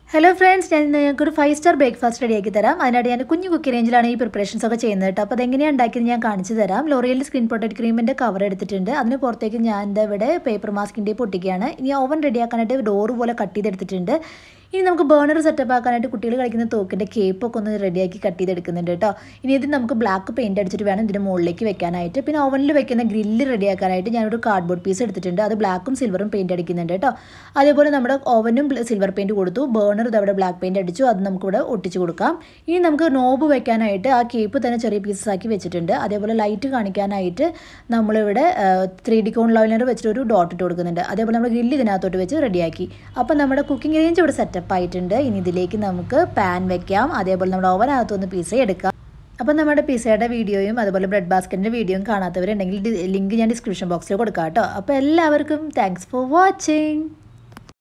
hello friends ഞാൻ ഇന്ന് ഞങ്ങൾക്ക് ഒരു ഫൈവ് സ്റ്റാർ ബ്രേക്ക്ഫാസ്റ്റ് റെഡിയാക്കി തരാം അതിനായിട്ട് ഞാൻ കുഞ്ഞു കുക്കി റേഞ്ചിലാണ് ഈ പ്രിപ്പറേഷൻസ് ഒക്കെ ചെയ്യുന്നത് കേട്ടോ അപ്പോൾ അതെങ്ങനെയാണ് ഉണ്ടാക്കിയത് ഞാൻ കാണിച്ചു തരാം ലോറിയൽ സ്ക്രീൻ പ്രൊട്ടക്ട് ക്രീമിൻ്റെ കവർ എടുത്തിട്ടുണ്ട് അതിന് പുറത്തേക്ക് ഞാൻ എന്താ ഇവിടെ പേപ്പർ മാസ്കിൻ്റെ പൊട്ടിക്കുകയാണ് ഇനി ഓവൻ റെഡിയാക്കാനായിട്ട് ഡോറ് പോലെ കട്ട് ചെയ്തെടുത്തിട്ടുണ്ട് ഇനി നമുക്ക് ബേണർ സെറ്റപ്പ് ആക്കാനായിട്ട് കുട്ടികൾ കളിക്കുന്ന തോക്കിൻ്റെ കേപ്പൊക്കെ ഒന്ന് റെഡിയാക്കി കട്ട് ചെയ്തെടുക്കുന്നുണ്ട് കേട്ടോ ഇനി ഇത് നമുക്ക് ബ്ലാക്ക് പെയിൻറ്റ് അടിച്ചിട്ട് വേണം ഇതിൻ്റെ മുകളിലേക്ക് വെക്കാനായിട്ട് പിന്നെ ഓവനിൽ വെക്കുന്ന ഗ്രില്ല് റെഡിയാക്കാനായിട്ട് ഞാനൊരു കാർഡ്ബോർഡ് പീസ് എടുത്തിട്ടുണ്ട് അത് ബ്ലാക്കും സിൽവറും പെയിൻറ്റ് അടിക്കുന്നുണ്ട് കേട്ടോ അതേപോലെ നമ്മുടെ ഓവനും സിൽവർ പെയിൻറ്റ് കൊടുത്തു ബേണർ ഇതവിടെ ബ്ലാക്ക് പെയിൻറ്റ് അടിച്ചു അത് നമുക്കിവിടെ ഒട്ടിച്ച് കൊടുക്കാം ഇനി നമുക്ക് നോബ് വെക്കാനായിട്ട് ആ കേപ്പ് തന്നെ ചെറിയ പീസസ് ആക്കി വെച്ചിട്ടുണ്ട് അതേപോലെ ലൈറ്റ് കാണിക്കാനായിട്ട് നമ്മളിവിടെ ത്രീ ഡി കോൺ ലൈനർ വെച്ചിട്ട് ഒരു ഡോട്ട് ഇട്ട് കൊടുക്കുന്നുണ്ട് അതേപോലെ നമ്മൾ ഗ്രില്ല് ഇതിനകത്തോട്ട് വെച്ച് റെഡിയാക്കി അപ്പം നമ്മുടെ കുക്കിംഗ് റേഞ്ച് ഇവിടെ സെറ്റപ്പ് ആയിട്ടുണ്ട് ഇനി ഇതിലേക്ക് നമുക്ക് പാൻ വെക്കാം അതേപോലെ നമ്മുടെ ഓവനകത്തൊന്ന് പിസ എടുക്കാം അപ്പം നമ്മുടെ പിസയുടെ വീഡിയോയും അതുപോലെ ബ്രെഡ് ബാസ്ക്കറ്റിൻ്റെ വീഡിയോയും കാണാത്തവരുണ്ടെങ്കിൽ ലിങ്ക് ഞാൻ ഡിസ്ക്രിപ്ഷൻ ബോക്സിൽ കൊടുക്കാം കേട്ടോ അപ്പോൾ എല്ലാവർക്കും താങ്ക്സ് ഫോർ വാച്ചിങ്